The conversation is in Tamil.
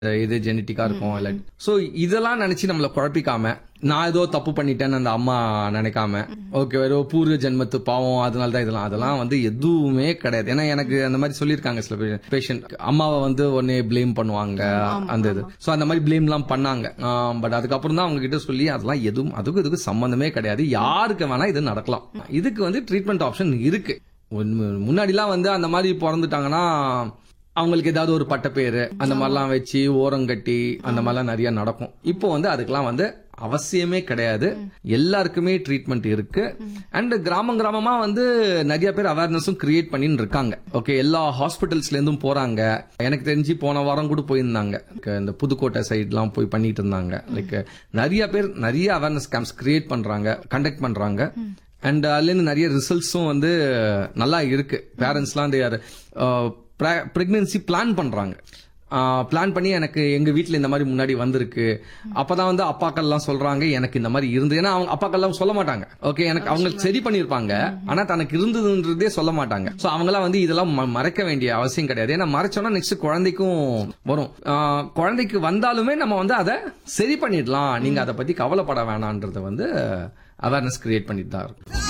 இது ஜெனட்டிக்கா இருக்கும் இல்ல சோ இதெல்லாம் நினைச்சு நம்மள குழப்பிக்காம நான் ஏதோ தப்பு பண்ணிட்டேன்னு அந்த அம்மா நினைக்காம ஓகே ஏதோ பூர்வ ஜென்மத்து பாவம் அதனால தான் இதெல்லாம் அதெல்லாம் வந்து எதுவுமே கிடையாது ஏன்னா எனக்கு அந்த மாதிரி சொல்லியிருக்காங்க சில பேஷண்ட் அம்மாவை வந்து உடனே ப்ளேம் பண்ணுவாங்க அந்த இது சோ அந்த மாதிரி ப்ளேம் எல்லாம் பண்ணாங்க பட் அதுக்கப்புறம் தான் அவங்க கிட்ட சொல்லி அதெல்லாம் எதுவும் அதுக்கும் இதுக்கு சம்பந்தமே கிடையாது யாருக்கு வேணா இது நடக்கலாம் இதுக்கு வந்து ட்ரீட்மெண்ட் ஆப்ஷன் இருக்கு முன்னாடிலாம் வந்து அந்த மாதிரி பிறந்துட்டாங்கன்னா அவங்களுக்கு ஏதாவது ஒரு பட்டப்பேரு அந்த மாதிரிலாம் வச்சு ஓரங்கட்டி அந்த மாதிரிலாம் நிறைய நடக்கும் இப்போ வந்து அதுக்கெல்லாம் வந்து அவசியமே கிடையாது எல்லாருக்குமே ட்ரீட்மெண்ட் இருக்கு அண்ட் கிராமம் கிராமமா வந்து நிறைய பேர் அவேர்னஸும் கிரியேட் பண்ணின்னு இருக்காங்க ஓகே எல்லா ஹாஸ்பிட்டல்ஸ்ல இருந்தும் போறாங்க எனக்கு தெரிஞ்சு போன வாரம் கூட போயிருந்தாங்க க- இந்த புதுக்கோட்டை சைட்லாம் போய் பண்ணிட்டு இருந்தாங்க லைக் நிறைய பேர் நிறைய அவேர்னஸ் கேம்ப்ஸ் கிரியேட் பண்றாங்க கண்டக்ட் பண்றாங்க அண்ட் அதுலேருந்து நிறைய ரிசல்ட்ஸும் வந்து நல்லா இருக்கு பேரண்ட்ஸ்லாம் ப்ரெக்னன்சி பிளான் பண்றாங்க பிளான் பண்ணி எனக்கு எங்க வீட்ல இந்த மாதிரி முன்னாடி வந்திருக்கு அப்பதான் வந்து அப்பாக்கள்லாம் சொல்றாங்க எனக்கு இந்த மாதிரி இருந்து ஏன்னா அவங்க அப்பாக்கள்லாம் சொல்ல மாட்டாங்க ஓகே எனக்கு அவங்க சரி பண்ணிருப்பாங்க ஆனா தனக்கு இருந்ததுன்றதே சொல்ல மாட்டாங்க சோ அவங்களாம் வந்து இதெல்லாம் ம- மறைக்க வேண்டிய அவசியம் கிடையாது ஏன்னா மறைச்சோம்னா நெக்ஸ்ட் குழந்தைக்கும் வரும் ஆஹ் குழந்தைக்கு வந்தாலுமே நம்ம வந்து அதை சரி பண்ணிடலாம் நீங்க அதை பத்தி கவலைப்பட வேணான்றத வந்து அவேர்னஸ் கிரியேட் பண்ணிட்டு தான் இருக்கும்